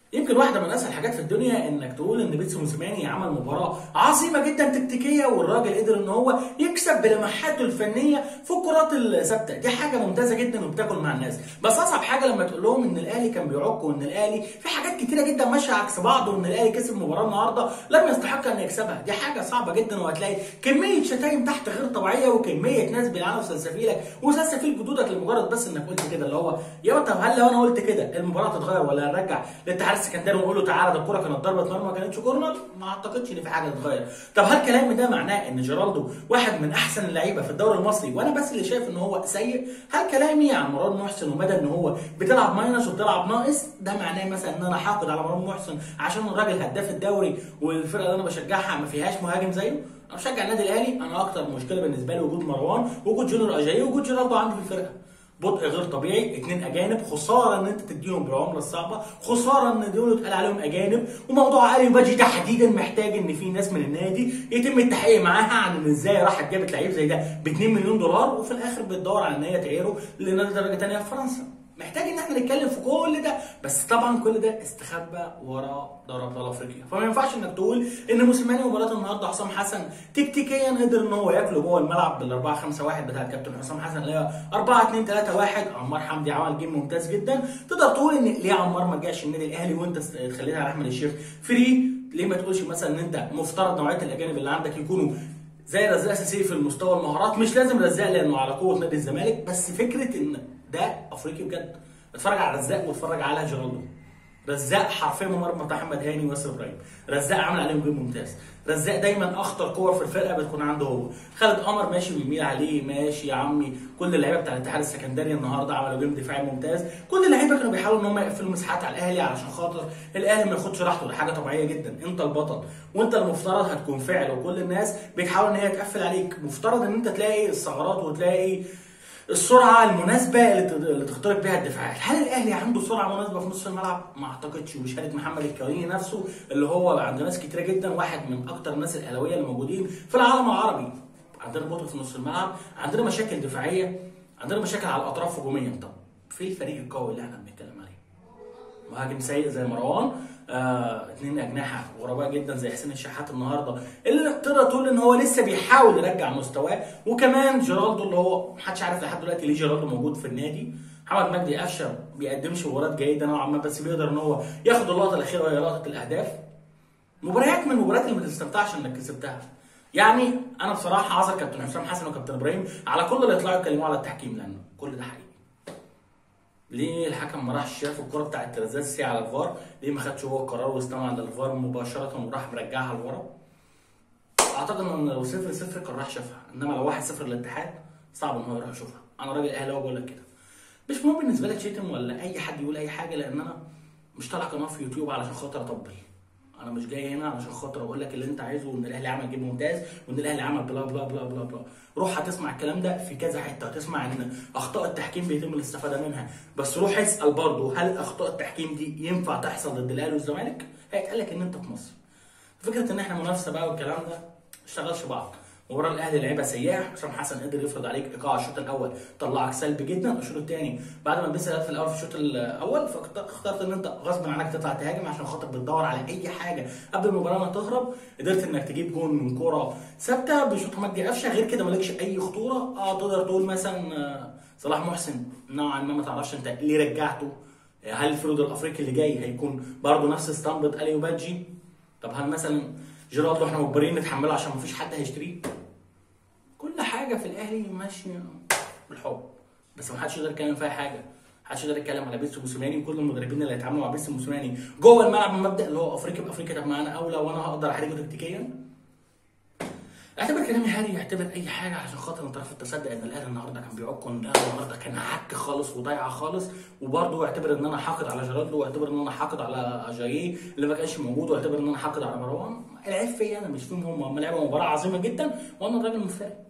يمكن واحدة من أسهل الحاجات في الدنيا إنك تقول إن بيتسو موسيماني عمل مباراة عظيمة جدا تكتيكية والراجل قدر إن هو يكسب بلمحاته الفنية في الكرات الثابتة، دي حاجة ممتازة جدا وبتاكل مع الناس، بس أصعب حاجة لما تقول لهم إن الأهلي كان بيعك وإن الأهلي في حاجات كتيرة جدا ماشية عكس بعض وإن الأهلي كسب مباراة النهاردة لم يستحق إن يكسبها، دي حاجة صعبة جدا وهتلاقي كمية شتايم تحت غير طبيعية وكمية ناس بيلعنوا في سلسفيلك وسلسفيل جدودك لمجرد بس إنك قلت كده اللي هو يا طب هل لو أنا قلت كده المباراة تتغير ولا نرجع للاتحاد السكندري ونقول له تعالى ده الكوره كانت ضربه مرمى ما كانتش كورنر ما اعتقدش ان في حاجه تتغير طب هل كلامي ده معناه ان جيرالدو واحد من احسن اللعيبه في الدوري المصري وانا بس اللي شايف ان هو سيء هل كلامي عن مروان محسن ومدى ان هو بتلعب ماينس وبتلعب ناقص ده معناه مثلا ان انا حاقد على مروان محسن عشان الراجل هداف الدوري والفرقه اللي انا بشجعها ما فيهاش مهاجم زيه انا بشجع النادي الاهلي انا اكتر مشكله بالنسبه لي وجود مروان وجود جونيور اجاي وجود جيرالدو عندي في الفرقه بطء غير طبيعي اتنين اجانب خساره ان انت تديهم بالعمله الصعبه خساره ان دول اتقال عليهم اجانب وموضوع علي باجي تحديدا محتاج ان في ناس من النادي يتم التحقيق معاها عن ان ازاي راحت جابت لعيب زي ده ب 2 مليون دولار وفي الاخر بتدور على ان هي تعيره لنادي درجه ثانيه في فرنسا محتاج ان احنا نتكلم في كل ده بس طبعا كل ده استخبى ورا دوري ابطال افريقيا فما ينفعش انك تقول ان موسيماني مباراه النهارده حسام حسن تكتيكيا قدر ان هو ياكله جوه الملعب بال 4 5 1 بتاع الكابتن حسام حسن اللي هي 4 2 3 1 عمار حمدي عمل جيم ممتاز جدا تقدر تقول ان ليه عمار ما جاش النادي الاهلي وانت خليتها على احمد الشيخ فري ليه ما تقولش مثلا ان انت مفترض نوعيه الاجانب اللي عندك يكونوا زي رزاق اساسي في المستوى المهارات مش لازم رزاق لانه على قوه نادي الزمالك بس فكره ان ده افريقي بجد اتفرج على رزاق واتفرج على جيرالدو رزاق حرفيا مرمى بتاع محمد هاني وياسر ابراهيم رزاق عامل عليهم جيم ممتاز رزاق دايما اخطر كور في الفرقه بتكون عنده هو خالد قمر ماشي بيميل عليه ماشي يا عمي كل اللعيبه بتاع الاتحاد السكندري النهارده عملوا جيم دفاعي ممتاز كل اللعيبه كانوا بيحاولوا ان هم يقفلوا مساحات على الاهلي علشان خاطر الاهلي ما ياخدش راحته ده حاجه طبيعيه جدا انت البطل وانت المفترض هتكون فاعل وكل الناس بتحاول ان هي تقفل عليك مفترض ان انت تلاقي الثغرات وتلاقي السرعه المناسبه اللي تخترق بها الدفاعات، هل الاهلي عنده سرعه مناسبه في نص الملعب؟ ما اعتقدش وبشهاده محمد الكويني نفسه اللي هو عند ناس كتيره جدا واحد من اكتر الناس الاهلاويه اللي موجودين في العالم العربي. عندنا بطء في نص الملعب، عندنا مشاكل دفاعيه، عندنا مشاكل على الاطراف هجوميا، طب في الفريق القوي اللي احنا بنتكلم عليه؟ مهاجم سيء زي مروان آه، اثنين اجنحه غرباء جدا زي حسين الشحات النهارده اللي تقدر تقول ان هو لسه بيحاول يرجع مستواه وكمان جيرالدو اللي هو محدش عارف لحد دلوقتي ليه جيرالدو موجود في النادي محمد مجدي قفشه بيقدمش مباريات جيده نوعا ما بس بيقدر ان هو ياخد اللقطه الاخيره وهي لقطه الاهداف مباريات من المباريات اللي ما تستمتعش انك كسبتها يعني انا بصراحه عذر كابتن حسام حسن وكابتن ابراهيم على كل اللي يطلعوا يتكلموا على التحكيم لان كل ده حقيقي ليه الحكم ما راحش شاف الكره بتاعت ترزاسي على الفار ليه ما خدش هو القرار واستمع على الفار مباشره وراح مرجعها لورا اعتقد ان لو 0 0 كان راح شافها انما لو 1 0 للاتحاد صعب ان هو يروح يشوفها انا راجل اهلاوي بقول لك كده مش مهم بالنسبه لك تشتم ولا اي حد يقول اي حاجه لان انا مش طالع قناه في يوتيوب علشان خاطر اطبل انا مش جاي هنا علشان خاطر اقول لك اللي انت عايزه وان الاهلي عمل جيم ممتاز وان الاهلي عمل بلا بلا بلا بلا بلا روح هتسمع الكلام ده في كذا حته هتسمع ان اخطاء التحكيم بيتم الاستفاده منها بس روح اسال برضه هل اخطاء التحكيم دي ينفع تحصل ضد الاهلي والزمالك هيتقال لك ان انت في مصر فكره ان احنا منافسه بقى والكلام ده ما اشتغلش بعض مباراه الاهلي لعبها سيئه حسام حسن قدر يفرض عليك ايقاع الشوط الاول طلعك سلبي جدا الشوط الثاني بعد ما لبست في الاول في الشوط الاول فاخترت ان انت غصب عنك تطلع تهاجم عشان خاطر بتدور على اي حاجه قبل المباراه ما تهرب قدرت انك تجيب جون من كوره ثابته بشوط مجدي قفشه غير كده مالكش اي خطوره اه تقدر تقول مثلا صلاح محسن نوعا ما ما تعرفش انت ليه رجعته هل الفرود الافريقي اللي جاي هيكون برضه نفس اسطمبه اليو بادجي طب هل مثلا جيرالدو احنا مجبرين نتحمله عشان مفيش حد هيشتريه كل حاجه في الاهلي ماشيه بالحب بس ما حدش يقدر يتكلم فيها حاجه محدش يقدر يتكلم على بيتسو موسيماني وكل المدربين اللي هيتعاملوا مع بيتسو موسيماني جوه الملعب من مبدا اللي هو افريقيا بافريقيا طب ما انا اولى وانا هقدر احرجه تكتيكيا اعتبر كلامي هاري اعتبر اي حاجه عشان خاطر انت رفضت تصدق ان الاهلي النهارده كان بيعك وان الاهلي النهارده كان عك خالص وضايعه خالص وبرضه اعتبر ان انا حاقد على جيرالدو واعتبر ان انا حاقد على اجاييه اللي ما كانش موجود واعتبر ان انا حاقد على مروان العيب فيا انا مش فيهم هم هم لعبوا مباراه عظيمه جدا وانا الراجل مفتري